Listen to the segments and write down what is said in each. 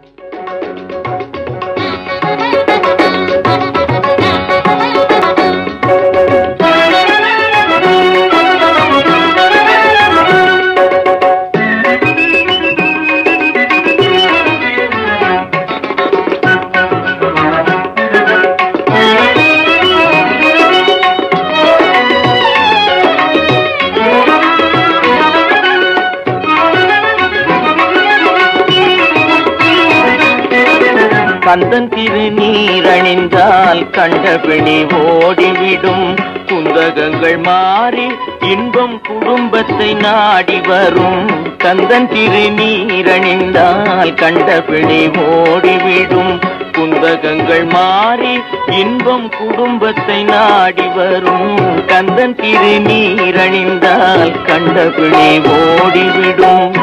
கந்தன் திருநீரணிந்தால் கண்டபிணி ஓடிவிடும் குந்தகங்கள் மாறி இன்பம் குடும்பத்தை நாடி வரும் கந்தன் திருநீரணிந்தால் கண்டபிணி ஓடிவிடும் குந்தகங்கள் மாறி இன்பம் குடும்பத்தை நாடி வரும் கந்தன் திருநீரணிந்தால் கண்டபிணி ஓடிவிடும்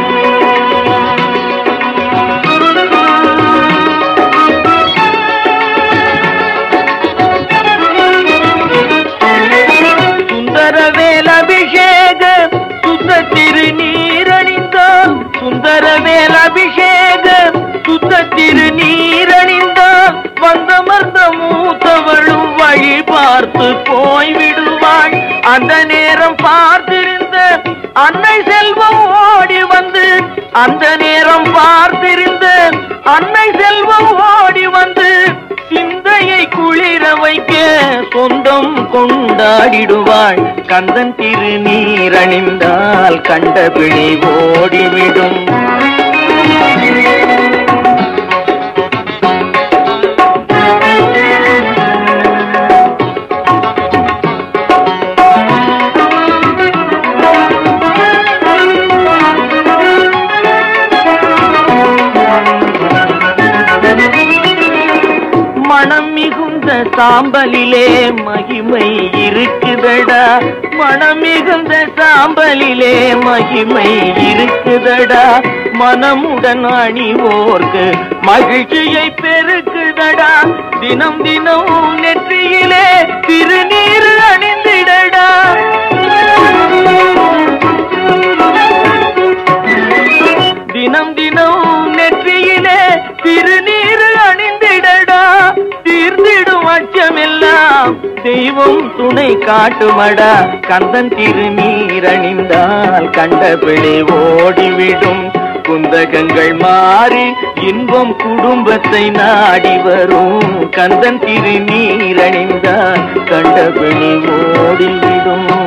சுந்தரவேல் அபிஷேக சுத்த திருநீரணிந்தால் சுந்தரவேல் அபிஷேக சுத்த திருநீரணிந்தால் வந்தமர்ந்த மூத்தவளும் வழி பார்த்து போய்விடுவாள் அந்த நேரம் பார்த்திருந்த அன்னை செல்வம் ஓடி வந்து அந்த நேரம் பார்த்திருந்த அன்னை செல்வம் ஓடி வந்து சிந்தையை குளிர வைக்க சொந்தம் கொண்டாடிடுவாள் கந்தன் திருநீரணிந்தால் கண்டபிழி ஓடிவிடும் மனம் மிகுந்த சாம்பலிலே மகிமை இருக்குதடா மனம் மிகுந்த சாம்பலிலே மகிமை இருக்குதடா மனமுடன் அணிவோர்க்கு மகிழ்ச்சியை பெருக்குதடா தினம் தினம் நெற்றியிலே திருநீர் அணிந்திடடா தினம் தினம் நெற்றியிலே திருநீர் அணிந்திடடா தீர்ந்திடும் அச்சமெல்லாம் தெய்வம் துணை காட்டுமடா கந்தன் திருநீர் அணிந்தால் கண்டபிழை ஓடிவிடும் குந்தகங்கள் மாறி இன்பம் குடும்பத்தை நாடி வரும் கந்தன் திருநீர் அணிந்தால் கண்டபிழி ஓடிவிடும்